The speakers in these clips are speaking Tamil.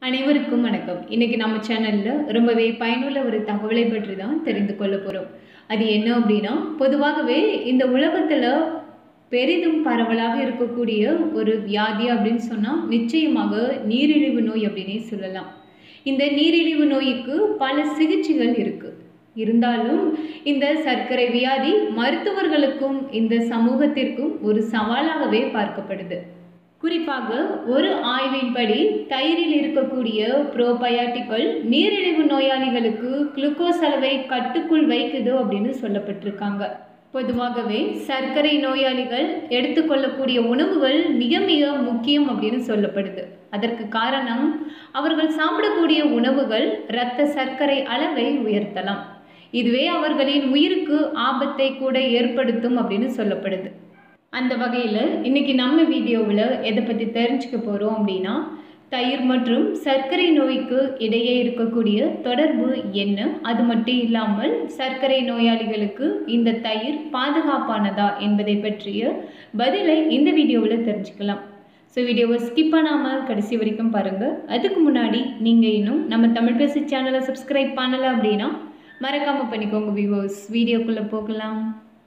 அனைவருக்கும் வணக்கம் இன்னைக்கு நம்ம சேனல்ல ரொம்பவே பயனுள்ள ஒரு தகவலை பற்றி தான் தெரிந்து கொள்ள போறோம் அது என்ன அப்படின்னா பொதுவாகவே இந்த உலகத்துல பெரிதும் பரவலாக இருக்கக்கூடிய ஒரு வியாதி அப்படின்னு சொன்னா நிச்சயமாக நீரிழிவு நோய் அப்படின்னே சொல்லலாம் இந்த நீரிழிவு நோய்க்கு பல சிகிச்சைகள் இருக்கு இருந்தாலும் இந்த சர்க்கரை வியாதி மருத்துவர்களுக்கும் இந்த சமூகத்திற்கும் ஒரு சவாலாகவே பார்க்கப்படுது குறிப்பாக ஒரு ஆய்வின்படி தயிரில் இருக்கக்கூடிய ப்ரோபயாட்டிக்கள் நீரிழிவு நோயாளிகளுக்கு குளுக்கோஸ் அளவை கட்டுக்குள் வைக்குது அப்படின்னு சொல்லப்பட்டிருக்காங்க பொதுவாகவே சர்க்கரை நோயாளிகள் எடுத்துக்கொள்ளக்கூடிய உணவுகள் மிக மிக முக்கியம் அப்படின்னு சொல்லப்படுது அதற்கு காரணம் அவர்கள் சாப்பிடக்கூடிய உணவுகள் இரத்த சர்க்கரை அளவை உயர்த்தலாம் இதுவே அவர்களின் உயிருக்கு ஆபத்தை கூட ஏற்படுத்தும் அப்படின்னு சொல்லப்படுது அந்த வகையில் இன்னைக்கு நம்ம வீடியோவில் எதை பற்றி தெரிஞ்சுக்க போகிறோம் அப்படின்னா தயிர் மற்றும் சர்க்கரை நோய்க்கு இடையே இருக்கக்கூடிய தொடர்பு என்ன அது மட்டும் இல்லாமல் சர்க்கரை நோயாளிகளுக்கு இந்த தயிர் பாதுகாப்பானதா என்பதை பற்றிய பதிலை இந்த வீடியோவில் தெரிஞ்சுக்கலாம் ஸோ வீடியோவை ஸ்கிப் பண்ணாமல் கடைசி வரைக்கும் பாருங்கள் அதுக்கு முன்னாடி நீங்கள் இன்னும் நம்ம தமிழ் பேசி சேனலை சப்ஸ்கிரைப் பண்ணலை அப்படின்னா மறக்காமல் பண்ணிக்கோங்க வியூவர்ஸ் வீடியோக்குள்ளே போகலாம்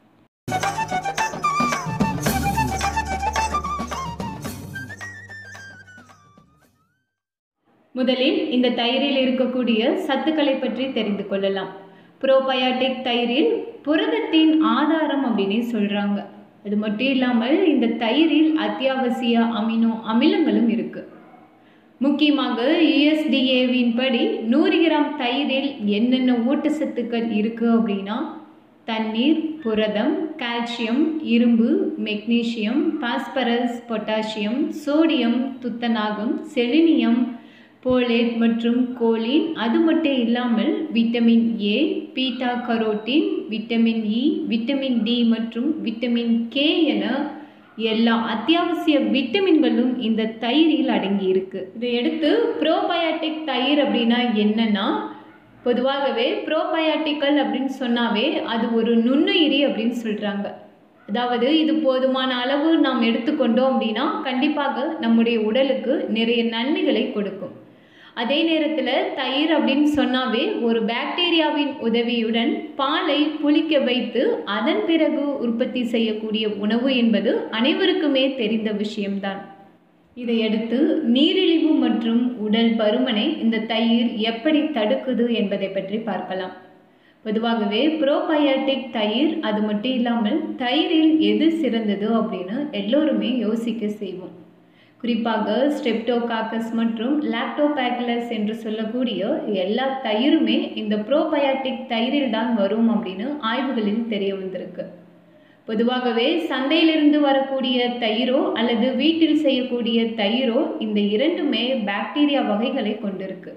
முதலில் இந்த தயிரில் இருக்கக்கூடிய சத்துக்களை பற்றி தெரிந்து கொள்ளலாம் ப்ரோபயாட்டிக் தயிரில் புரதத்தின் ஆதாரம் அப்படின்னே சொல்கிறாங்க அது மட்டும் இல்லாமல் இந்த தயிரில் அத்தியாவசிய அமினோ அமிலங்களும் இருக்கு முக்கியமாக யுஎஸ்டிஏவின் படி நூறு கிராம் தயிரில் என்னென்ன ஊட்டச்சத்துக்கள் இருக்கு அப்படின்னா தண்ணீர் புரதம் கால்சியம் இரும்பு மெக்னீசியம் பாஸ்பரஸ் பொட்டாசியம் சோடியம் துத்தநாகம் செலினியம் போலேட் மற்றும் கோலின் அது மட்டும் இல்லாமல் vitamin A beta carotene vitamin E vitamin D மற்றும் விட்டமின் கே என எல்லா அத்தியாவசிய விட்டமின்களும் இந்த தயிரில் அடங்கி இருக்கு இதை எடுத்து ப்ரோபயாட்டிக் தயிர் அப்படின்னா என்னன்னா பொதுவாகவே ப்ரோபயாட்டிக்கல் அப்படின்னு சொன்னாவே அது ஒரு நுண்ணுயிரி அப்படின்னு சொல்கிறாங்க அதாவது இது போதுமான அளவு நாம் எடுத்துக்கொண்டோம் அப்படின்னா கண்டிப்பாக நம்முடைய உடலுக்கு நிறைய நன்மைகளை கொடுக்கும் அதே நேரத்தில் தயிர் அப்படின்னு சொன்னாவே ஒரு பாக்டீரியாவின் உதவியுடன் பாலை புளிக்க வைத்து அதன் பிறகு உற்பத்தி செய்யக்கூடிய உணவு என்பது அனைவருக்குமே தெரிந்த விஷயம்தான் இதையடுத்து நீரிழிவு மற்றும் உடல் பருமனை இந்த தயிர் எப்படி தடுக்குது என்பதை பற்றி பார்க்கலாம் பொதுவாகவே ப்ரோபயாட்டிக் தயிர் அது மட்டும் இல்லாமல் தயிரில் எது சிறந்தது அப்படின்னு எல்லோருமே யோசிக்க செய்வோம் குறிப்பாக ஸ்டெப்டோகாக்கஸ் மற்றும் லாக்டோபேக்லஸ் என்று சொல்லக்கூடிய எல்லா தயிருமே இந்த ப்ரோபயாட்டிக் தயிரில் தான் வரும் அப்படின்னு ஆய்வுகளில் தெரிய வந்திருக்கு பொதுவாகவே சந்தையிலிருந்து வரக்கூடிய தயிரோ அல்லது வீட்டில் செய்யக்கூடிய தயிரோ இந்த இரண்டுமே பாக்டீரியா வகைகளை கொண்டிருக்கு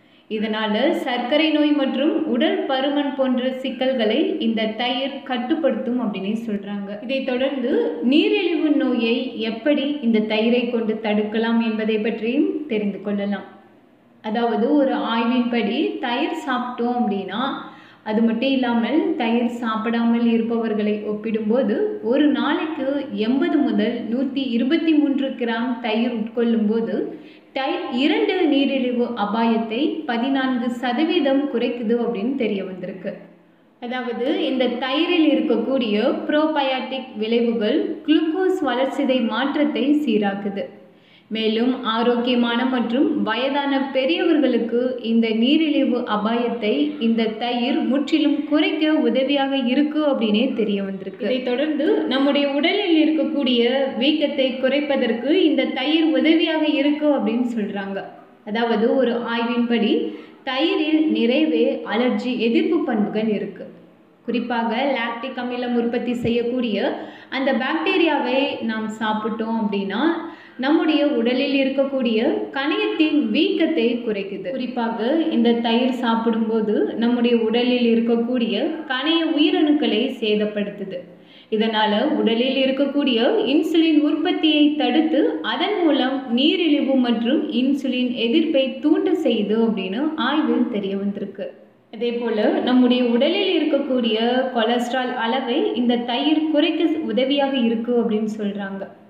இதனால் சர்க்கரை நோய் மற்றும் உடல் பருமன் போன்ற சிக்கல்களை இந்த தயிர் கட்டுப்படுத்தும் அப்படின்னு சொல்கிறாங்க இதைத் தொடர்ந்து நீரிழிவு நோயை எப்படி இந்த தயிரை கொண்டு தடுக்கலாம் என்பதை பற்றியும் தெரிந்து கொள்ளலாம் அதாவது ஒரு ஆய்வின்படி தயிர் சாப்பிட்டோம் அப்படின்னா அது மட்டும் இல்லாமல் தயிர் சாப்பிடாமல் இருப்பவர்களை ஒப்பிடும்போது ஒரு நாளைக்கு எண்பது முதல் நூற்றி இருபத்தி மூன்று கிராம் தயிர் உட்கொள்ளும்போது டைப் இரண்டு நீரிழிவு அபாயத்தை பதினான்கு சதவீதம் குறைக்குது அப்படின்னு தெரிய வந்திருக்கு அதாவது இந்த தயிரில் இருக்கக்கூடிய ப்ரோபயாட்டிக் விளைவுகள் குளுக்கோஸ் வளர்ச்சிதை மாற்றத்தை சீராக்குது மேலும் ஆரோக்கியமான மற்றும் வயதான பெரியவர்களுக்கு இந்த நீரிழிவு அபாயத்தை இந்த தயிர் முற்றிலும் குறைக்க உதவியாக இருக்கு அப்படின்னே தெரிய வந்திருக்கு இதை தொடர்ந்து நம்முடைய உடலில் இருக்கக்கூடிய வீக்கத்தை குறைப்பதற்கு இந்த தயிர் உதவியாக இருக்கு அப்படின்னு சொல்றாங்க அதாவது ஒரு ஆய்வின்படி தயிரில் நிறையவே அலர்ஜி எதிர்ப்பு பண்புகள் இருக்கு குறிப்பாக லாக்டிக் அமிலம் உற்பத்தி செய்யக்கூடிய அந்த பாக்டீரியாவை நாம் சாப்பிட்டோம் அப்படின்னா நம்முடைய உடலில் இருக்கக்கூடிய கணையத்தின் வீக்கத்தை குறைக்குது குறிப்பாக இந்த தயிர் சாப்பிடும்போது நம்முடைய உடலில் இருக்கக்கூடிய கணைய உயிரணுக்களை சேதப்படுத்துது இதனால் உடலில் இருக்கக்கூடிய இன்சுலின் உற்பத்தியை தடுத்து அதன் மூலம் நீரிழிவு மற்றும் இன்சுலின் எதிர்ப்பை தூண்ட செய்யுது அப்படின்னு ஆய்வில் தெரிய வந்திருக்கு அதே போல் நம்முடைய உடலில் இருக்கக்கூடிய கொலஸ்ட்ரால் அளவை இந்த தயிர் குறைக்க உதவியாக இருக்குது அப்படின்னு சொல்கிறாங்க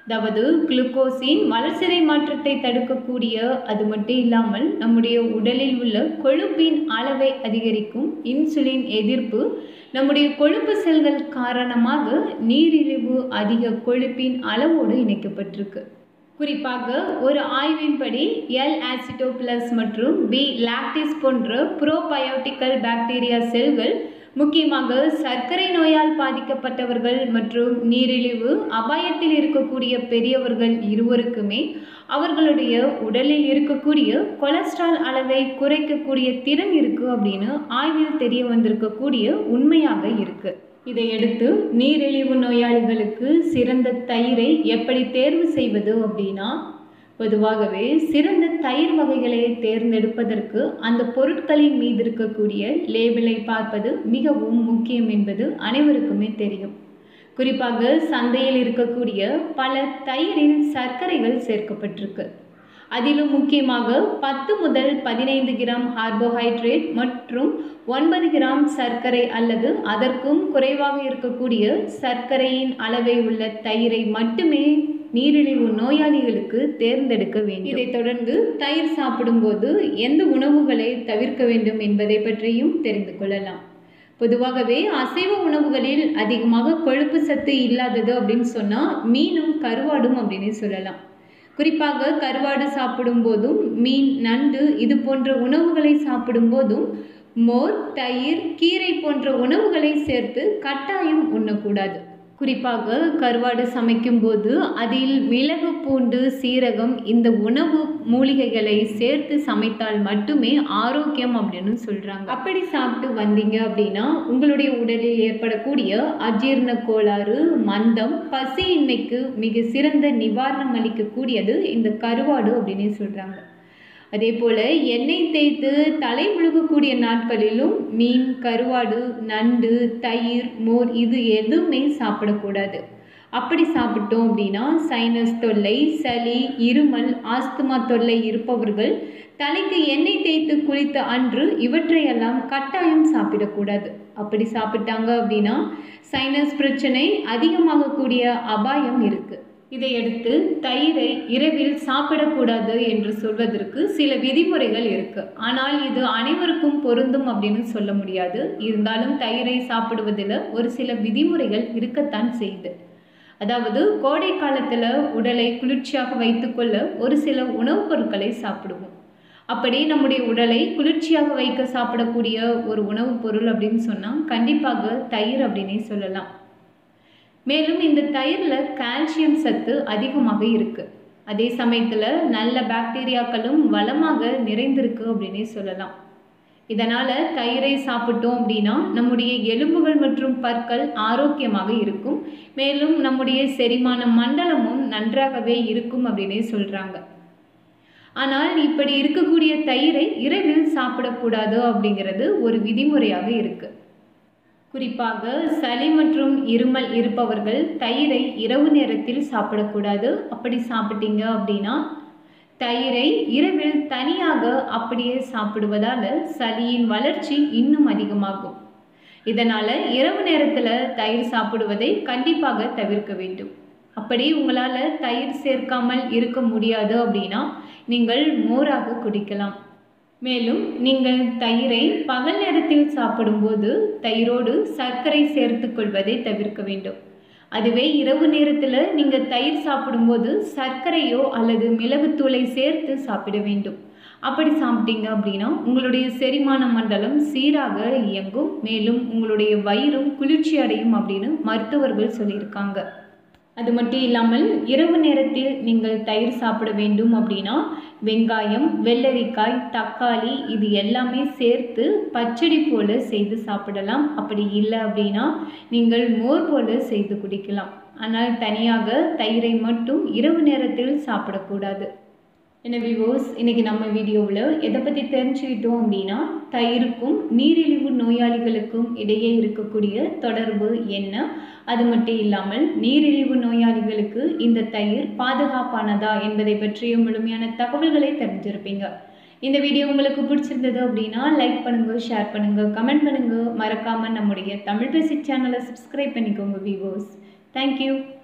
அதாவது குளுக்கோஸின் வளர்சிதை மாற்றத்தை தடுக்கக்கூடிய அது மட்டும் இல்லாமல் நம்முடைய உடலில் உள்ள கொழுப்பின் அளவை அதிகரிக்கும் இன்சுலின் எதிர்ப்பு நம்முடைய கொழுப்பு செல்கள் காரணமாக நீரிழிவு அதிக கொழுப்பின் அளவோடு இணைக்கப்பட்டிருக்கு குறிப்பாக ஒரு ஆய்வின்படி எல் ஆசிட்டோபிளஸ் மற்றும் பி லாக்டிஸ் போன்ற ப்ரோபயோட்டிக்கல் பாக்டீரியா செல்கள் முக்கியமாக சர்க்கரை நோயால் பாதிக்கப்பட்டவர்கள் மற்றும் நீரிழிவு அபாயத்தில் இருக்கக்கூடிய பெரியவர்கள் இருவருக்குமே அவர்களுடைய உடலில் இருக்கக்கூடிய கொலஸ்ட்ரால் அளவை குறைக்கக்கூடிய திறன் இருக்குது அப்படின்னு ஆய்வில் தெரிய வந்திருக்கக்கூடிய உண்மையாக இருக்குது இதையடுத்து நீரிழிவு நோயாளிகளுக்கு சிறந்த தயிரை எப்படி தேர்வு செய்வது அப்படின்னா பொதுவாகவே சிறந்த தயிர் வகைகளை தேர்ந்தெடுப்பதற்கு அந்த பொருட்களின் மீது இருக்கக்கூடிய லேபிளை பார்ப்பது மிகவும் முக்கியம் என்பது அனைவருக்குமே தெரியும் குறிப்பாக சந்தையில் இருக்கக்கூடிய பல தயிரில் சர்க்கரைகள் சேர்க்கப்பட்டிருக்கு அதிலும் முக்கியமாக பத்து முதல் பதினைந்து கிராம் கார்போஹைட்ரேட் மற்றும் ஒன்பது கிராம் சர்க்கரை அல்லது அதற்கும் குறைவாக இருக்கக்கூடிய சர்க்கரையின் அளவை உள்ள தயிரை மட்டுமே நீரிழிவு நோயாளிகளுக்கு தேர்ந்தெடுக்க வேண்டும் இதைத் தொடர்ந்து தயிர் சாப்பிடும்போது எந்த உணவுகளை தவிர்க்க வேண்டும் என்பதை பற்றியும் தெரிந்து கொள்ளலாம் பொதுவாகவே அசைவ உணவுகளில் அதிகமாக கொழுப்பு சத்து இல்லாதது அப்படின்னு சொன்னால் மீனும் கருவாடும் அப்படின்னு சொல்லலாம் குறிப்பாக கருவாடு சாப்பிடும் போதும் மீன் நண்டு இது போன்ற உணவுகளை சாப்பிடும் போதும் மோர் தயிர் கீரை போன்ற உணவுகளை சேர்த்து கட்டாயம் உண்ணக்கூடாது குறிப்பாக கருவாடு சமைக்கும் போது அதில் மிளகு பூண்டு சீரகம் இந்த உணவு மூலிகைகளை சேர்த்து சமைத்தால் மட்டுமே ஆரோக்கியம் அப்படின்னு சொல்கிறாங்க அப்படி சாப்பிட்டு வந்தீங்க அப்படின்னா உங்களுடைய உடலில் ஏற்படக்கூடிய அஜீர்ண கோளாறு மந்தம் பசியின்மைக்கு மிக சிறந்த நிவாரணம் அளிக்கக்கூடியது இந்த கருவாடு அப்படின்னு சொல்கிறாங்க அதே போல் எண்ணெய் தேய்த்து தலை முழுகக்கூடிய நாட்களிலும் மீன் கருவாடு நண்டு தயிர் மோர் இது எதுவுமே சாப்பிடக்கூடாது அப்படி சாப்பிட்டோம் அப்படின்னா சைனஸ் தொல்லை சளி இருமல் ஆஸ்துமா தொல்லை இருப்பவர்கள் தலைக்கு எண்ணெய் தேய்த்து குளித்த அன்று இவற்றையெல்லாம் கட்டாயம் சாப்பிடக்கூடாது அப்படி சாப்பிட்டாங்க அப்படின்னா சைனஸ் பிரச்சனை அதிகமாகக்கூடிய அபாயம் இருக்குது இதையடுத்து தயிரை இரவில் சாப்பிடக்கூடாது என்று சொல்வதற்கு சில விதிமுறைகள் இருக்கு ஆனால் இது அனைவருக்கும் பொருந்தும் அப்படின்னு சொல்ல முடியாது இருந்தாலும் தயிரை சாப்பிடுவதில் ஒரு சில விதிமுறைகள் இருக்கத்தான் செய்யுது அதாவது கோடை காலத்தில் உடலை குளிர்ச்சியாக வைத்துக்கொள்ள ஒரு சில உணவுப் பொருட்களை சாப்பிடுவோம் அப்படி நம்முடைய உடலை குளிர்ச்சியாக வைக்க சாப்பிடக்கூடிய ஒரு உணவுப் பொருள் அப்படின்னு சொன்னால் கண்டிப்பாக தயிர் அப்படின்னே சொல்லலாம் மேலும் இந்த தயிரில் கால்சியம் சத்து அதிகமாக இருக்குது அதே சமயத்தில் நல்ல பாக்டீரியாக்களும் வளமாக நிறைந்திருக்கு அப்படின்னே சொல்லலாம் இதனால் தயிரை சாப்பிட்டோம் அப்படின்னா நம்முடைய எலும்புகள் மற்றும் பற்கள் ஆரோக்கியமாக இருக்கும் மேலும் நம்முடைய செரிமான மண்டலமும் நன்றாகவே இருக்கும் அப்படின்னே சொல்கிறாங்க ஆனால் இப்படி இருக்கக்கூடிய தயிரை இரவில் சாப்பிடக்கூடாது அப்படிங்கிறது ஒரு விதிமுறையாக இருக்குது குறிப்பாக சளி மற்றும் இருமல் இருப்பவர்கள் தயிரை இரவு நேரத்தில் சாப்பிடக்கூடாது அப்படி சாப்பிட்டீங்க அப்படின்னா தயிரை இரவில் தனியாக அப்படியே சாப்பிடுவதால் சளியின் வளர்ச்சி இன்னும் அதிகமாகும் இதனால் இரவு நேரத்தில் தயிர் சாப்பிடுவதை கண்டிப்பாக தவிர்க்க வேண்டும் அப்படி உங்களால் தயிர் சேர்க்காமல் இருக்க முடியாது அப்படின்னா நீங்கள் மோராக குடிக்கலாம் மேலும் நீங்கள் தயிரை பகல் நேரத்தில் சாப்பிடும்போது தயிரோடு சர்க்கரை சேர்த்து கொள்வதை தவிர்க்க வேண்டும் அதுவே இரவு நேரத்தில் நீங்கள் தயிர் சாப்பிடும்போது சர்க்கரையோ அல்லது மிளகுத்தூளை சேர்த்து சாப்பிட வேண்டும் அப்படி சாப்பிட்டீங்க அப்படின்னா உங்களுடைய செரிமான மண்டலம் சீராக இயங்கும் மேலும் உங்களுடைய வயிறும் குளிர்ச்சி அடையும் அப்படின்னு மருத்துவர்கள் சொல்லியிருக்காங்க அது மட்டும் இல்லாமல் இரவு நேரத்தில் நீங்கள் தயிர் சாப்பிட வேண்டும் அப்படின்னா வெங்காயம் வெள்ளரிக்காய் தக்காளி இது எல்லாமே சேர்த்து பச்சடி போல செய்து சாப்பிடலாம் அப்படி இல்லை அப்படின்னா நீங்கள் மோர் போல செய்து குடிக்கலாம் ஆனால் தனியாக தயிரை மட்டும் இரவு நேரத்தில் சாப்பிடக்கூடாது என்ன விவோஸ் இன்றைக்கி நம்ம வீடியோவில் எதை பற்றி தெரிஞ்சுக்கிட்டோம் அப்படின்னா தயிருக்கும் நீரிழிவு நோயாளிகளுக்கும் இடையே இருக்கக்கூடிய தொடர்பு என்ன அது மட்டும் இல்லாமல் நீரிழிவு நோயாளிகளுக்கு இந்த தயிர் பாதுகாப்பானதா என்பதை பற்றிய முழுமையான தகவல்களை தெரிஞ்சிருப்பீங்க இந்த வீடியோ உங்களுக்கு பிடிச்சிருந்தது அப்படின்னா லைக் பண்ணுங்கள் ஷேர் பண்ணுங்கள் கமெண்ட் பண்ணுங்கள் மறக்காமல் நம்முடைய தமிழ் பேசி சேனலை சப்ஸ்கிரைப் பண்ணிக்கோங்க விவோஸ் தேங்க்யூ